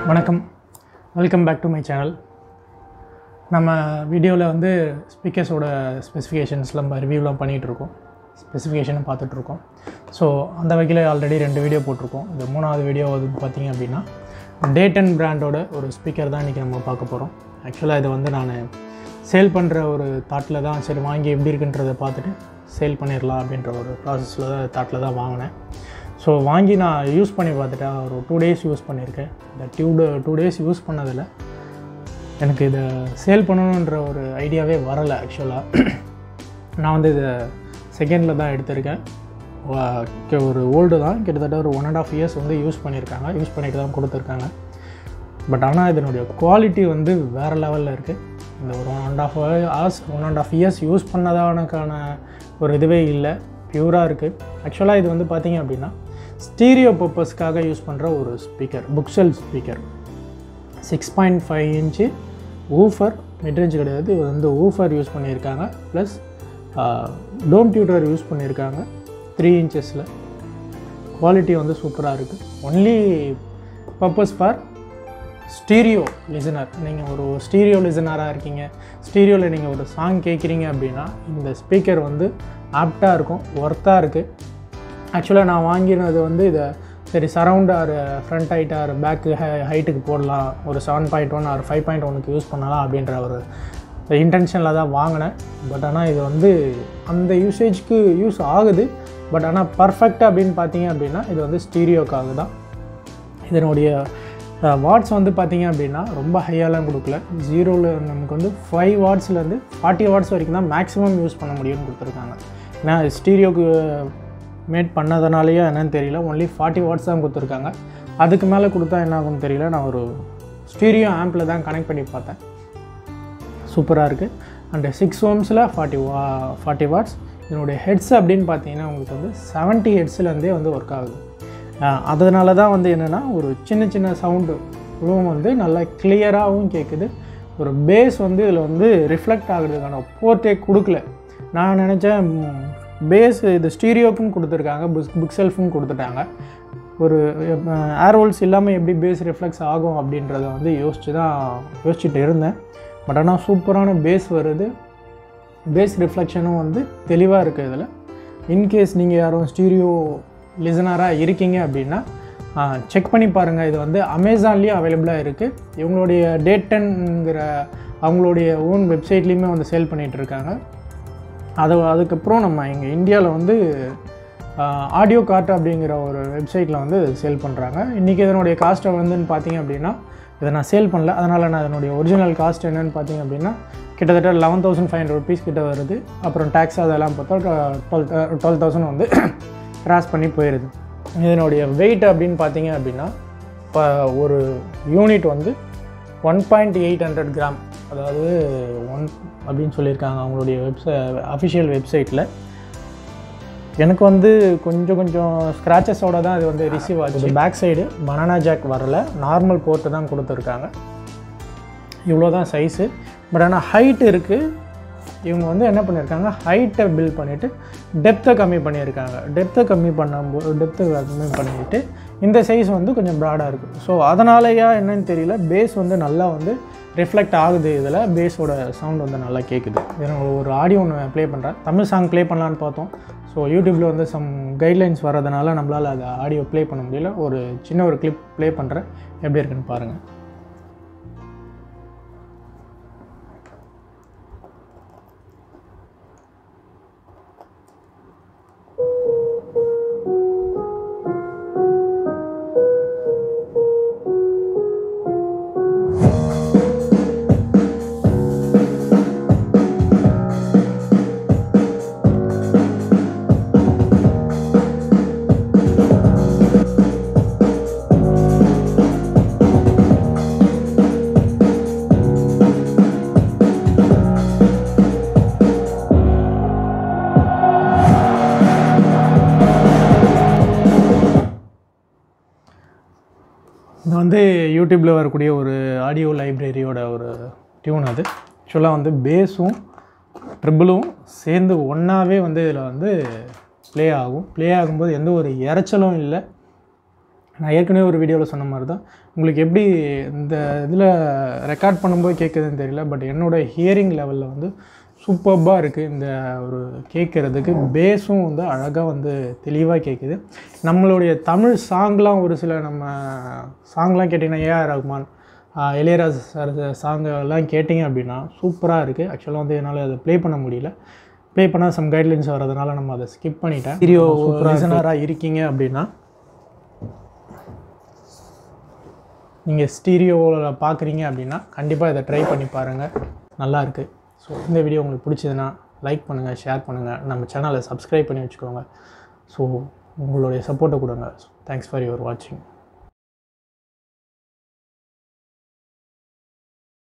வணக்கம் welcome back to my channel நம்ம வீடியோவில் வந்து ஸ்பீக்கர்ஸோட ஸ்பெசிஃபிகேஷன்ஸில் நம்ம ரிவ்யூலாம் பண்ணிகிட்ருக்கோம் ஸ்பெசிஃபிகேஷனும் பார்த்துட்ருக்கோம் ஸோ அந்த வகையில் ஆல்ரெடி ரெண்டு வீடியோ போட்டிருக்கோம் இந்த மூணாவது வீடியோ வந்து பார்த்திங்க அப்படின்னா டேட்டன் பிராண்டோட ஒரு ஸ்பீக்கர் தான் இன்றைக்கி நம்ம பார்க்க போகிறோம் ஆக்சுவலாக இதை வந்து நான் சேல் பண்ணுற ஒரு தாட்டில் தான் சரி வாங்கி எப்படி இருக்குன்றதை பார்த்துட்டு சேல் பண்ணிடலாம் அப்படின்ற ஒரு ப்ராசஸில் தான் தாட்டில் தான் வாங்கினேன் ஸோ வாங்கி நான் யூஸ் பண்ணி பார்த்துட்டேன் ஒரு டூ டேஸ் யூஸ் பண்ணியிருக்கேன் இந்த டியூ டூ டேஸ் யூஸ் பண்ணதில் எனக்கு இதை சேல் பண்ணணுன்ற ஒரு ஐடியாவே வரலை ஆக்சுவலாக நான் வந்து இதை செகண்டில் தான் எடுத்திருக்கேன் வா- கே- ஒரு ஓல்டு தான் கிட்டத்தட்ட ஒரு ஒன் அண்ட் ஆஃப் இயர்ஸ் வந்து யூஸ் பண்ணியிருக்காங்க யூஸ் பண்ணிட்டு தான் கொடுத்துருக்காங்க பட் ஆனால் இதனுடைய குவாலிட்டி வந்து வேறு லெவலில் இருக்குது இந்த ஒரு one and half hours one and half years use பண்ணதானக்கான ஒரு இதுவே இல்லை பியூராக இருக்குது ஆக்சுவலாக இது வந்து பார்த்தீங்க அப்படின்னா ஸ்டீரியோ பர்பஸ்க்காக யூஸ் பண்ணுற ஒரு speaker bookshelf speaker six point five inch woofer midrange கிடையாது இது வந்து ஊஃபர் யூஸ் பண்ணியிருக்காங்க ப்ளஸ் டோம் டியூட்டர் யூஸ் பண்ணியிருக்காங்க த்ரீ இன்ச்சஸில் குவாலிட்டி வந்து சூப்பராக இருக்குது only purpose for stereo listener நீங்கள் ஒரு ஸ்டீரியோ லிசனராக இருக்கீங்க ஸ்டீரியோவில் நீங்கள் ஒரு சாங் கேட்குறீங்க அப்படின்னா இந்த ஸ்பீக்கர் வந்து ஆப்டாக இருக்கும் ஒர்த்தாக இருக்குது ஆக்சுவலாக நான் வாங்கினது வந்து இதை சரி surround or front height or back ஹைட்டுக்கு போடலாம் ஒரு seven point one or five point ஒனுக்கு யூஸ் பண்ணலாம் அப்படின்ற ஒரு இன்டென்ஷனில் தான் வாங்கினேன் பட் ஆனால் இது வந்து அந்த யூசேஜ்க்கு யூஸ் ஆகுது பட் ஆனால் பர்ஃபெக்ட் அப்படின்னு பார்த்தீங்க அப்படின்னா இது வந்து ஸ்டீரியோக்காக தான் இதனுடைய வாட்ஸ் வந்து பார்த்தீங்க அப்படின்னா ரொம்ப ஹையாலாம் கொடுக்கல ஜீரோவில் நமக்கு வந்து ஃபைவ் வாட்ஸ்லேருந்து ஃபார்ட்டி வாட்ஸ் வரைக்கும் தான் மேக்ஸிமம் யூஸ் பண்ண முடியும்னு கொடுத்துருக்காங்க ஏன்னா ஸ்டீரியோக்கு மேட் பண்ணதுனாலேயோ என்னன்னு தெரியல ஒன்லி ஃபார்ட்டி வாட்ஸ் தான் கொடுத்துருக்காங்க அதுக்கு மேலே கொடுத்தா என்ன ஆகும்னு தெரியல நான் ஒரு ஸ்டீரியோ ஆம்பில் தான் கனெக்ட் பண்ணி பார்த்தேன் சூப்பராக இருக்குது அண்டு சிக்ஸ் ஓம்ஸில் ஃபார்ட்டி வா ஃபார்ட்டி வாட்ஸ் இதனுடைய ஹெட்ஸ் அப்படின்னு பார்த்தீங்கன்னா உங்களுக்கு வந்து செவன்ட்டி ஹெட்ஸ்லேருந்தே வந்து ஒர்க் ஆகுது அஹ் அதனால தான் வந்து என்னென்னா ஒரு சின்ன சின்ன சவுண்டு ரூம் வந்து நல்லா கிளியராகவும் கேட்குது ஒரு பேஸ் வந்து இதில் வந்து ரிஃப்ளெக்ட் ஆகுறதுக்கான போர்ட்டே கொடுக்கல நான் நினச்சேன் பேஸ் இது ஸ்டீரியோக்கும் கொடுத்துருக்காங்க புக் புக் செல்ஃபும் கொடுத்துட்டாங்க ஒரு ஏர்ஹோல்ஸ் இல்லாமல் எப்படி பேஸ் ரிஃப்ளெக்ஸ் ஆகும் அப்படின்றத வந்து யோசிச்சு தான் யோசிச்சுட்டு இருந்தேன் பட் ஆனால் சூப்பரான பேஸ் வருது பேஸ் ரிஃப்ளெக்ஷனும் வந்து தெளிவாக இருக்குது இதில் இன்கேஸ் நீங்கள் யாரும் ஸ்டீரியோ லிசனராக இருக்கீங்க அப்படின்னா செக் பண்ணி பாருங்கள் இது வந்து அமேசான்லேயும் அவைலபிளாக இருக்குது இவங்களுடைய டேட்டன்ங்கிற அவங்களுடைய ஓன் வெப்சைட்லேயுமே வந்து சேல் பண்ணிகிட்டு இருக்காங்க அது அதுக்கப்புறம் நம்ம இங்கே இந்தியாவில் வந்து ஆடியோ கார்ட் அப்படிங்கிற ஒரு வெப்சைட்டில் வந்து சேல் பண்ணுறாங்க இன்றைக்கி இதனுடைய காஸ்ட்டை வந்துன்னு பார்த்தீங்க அப்படின்னா இதை நான் சேல் பண்ணல அதனால் நான் இதனுடைய ஒரிஜினல் காஸ்ட் என்னன்னு பார்த்தீங்க அப்படின்னா கிட்டத்தட்ட eleven thousand five hundred rupees கிட்ட வருது அப்புறம் டேக்ஸ் அதெல்லாம் பார்த்தா டுவெல் டுவெல் தௌசண்ட் வந்து கிராஸ் பண்ணி போயிடுது இதனுடைய வெயிட் அப்படின்னு பார்த்தீங்க அப்படின்னா இப்போ ஒரு யூனிட் வந்து one point eight hundred gram அதாவது ஒன் அப்படின்னு சொல்லியிருக்காங்க அவங்களுடைய வெப்சை அஃபிஷியல் வெப்சைட்டில் எனக்கு வந்து கொஞ்சம் கொஞ்சம் ஸ்க்ராச்சஸோட தான் இது வந்து ரிசீவ் ஆகுது பேக் சைடு பனானா ஜாக் வரல நார்மல் போர்ட்டு தான் கொடுத்துருக்காங்க இவ்வளோ தான் சைஸு பட் ஆனால் ஹைட் இருக்குது இவங்க வந்து என்ன பண்ணியிருக்காங்க ஹைட்டை பில் பண்ணிவிட்டு டெப்த்தை கம்மி பண்ணியிருக்காங்க டெப்த்தை கம்மி பண்ணும்போது டெப்த்தை கம்மி பண்ணிவிட்டு இந்த சைஸ் வந்து கொஞ்சம் ப்ராடாக இருக்குது ஸோ அதனாலயா என்னன்னு தெரியல பேஸ் வந்து நல்லா வந்து ரிஃப்ளெக்ட் ஆகுது இதில் பேஸோட சவுண்ட் வந்து நல்லா கேட்குது இது நான் ஒரு ஆடியோ ஒன்று ப்ளே பண்ணுறேன் தமிழ் சாங் ப்ளே பண்ணலான்னு பார்த்தோம் ஸோ யூடியூப்பில் வந்து சம் கைட்லைன்ஸ் வரதுனால நம்மளால் அதை ஆடியோ ப்ளே பண்ண முடியல ஒரு சின்ன ஒரு கிளிப் ப்ளே பண்ணுறேன் எப்படி இருக்குன்னு பாருங்கள் இது வந்து யூடியூப்பில் வரக்கூடிய ஒரு ஆடியோ லைப்ரரியோட ஒரு டியூன் அது ஆக்சுவலாக வந்து பேஸும் ட்ரிபிளும் சேர்ந்து ஒன்றாவே வந்து இதில் வந்து ப்ளே ஆகும் ப்ளே ஆகும்போது எந்த ஒரு இரைச்சலும் இல்லை நான் ஏற்கனவே ஒரு வீடியோவில் சொன்ன மாதிரி தான் உங்களுக்கு எப்படி இந்த இதில் ரெக்கார்ட் பண்ணும்போது கேட்குதுன்னு தெரியல பட் என்னோடய ஹியரிங் லெவலில் வந்து சூப்பர்பாக இருக்குது இந்த ஒரு கேட்குறதுக்கு பேஸும் வந்து அழகாக வந்து தெளிவாக கேட்குது நம்மளுடைய தமிழ் சாங்லாம் ஒரு சில நம்ம சாங்லாம் கேட்டிங்கன்னா ஏஆர் ரஹ்மான் ஆஹ் இளையராஜா சார் சாங் எல்லாம் கேட்டிங்க அப்படின்னா சூப்பராக இருக்குது ஆக்சுவலாக வந்து என்னால் அதை ப்ளே பண்ண முடியல ப்ளே பண்ணால் சம் கைட்லைன்ஸ் வரதுனால நம்ம அதை ஸ்கிப் பண்ணிட்டேன் வீடியோ லிசனராக இருக்கீங்க அப்படின்னா நீங்கள் ஸ்டீரியோவில் பார்க்குறீங்க அப்படின்னா கண்டிப்பாக இதை ட்ரை பண்ணி பாருங்கள் நல்லா இருக்குது ஸோ இந்த வீடியோ உங்களுக்கு பிடிச்சதுன்னா லைக் பண்ணுங்கள் ஷேர் பண்ணுங்கள் நம்ம சேனலை சப்ஸ்கிரைப் பண்ணி வச்சுக்கோங்க ஸோ உங்களுடைய சப்போர்ட்டை கொடுங்க தேங்க்ஸ் ஃபார் யுவர் வாட்சிங்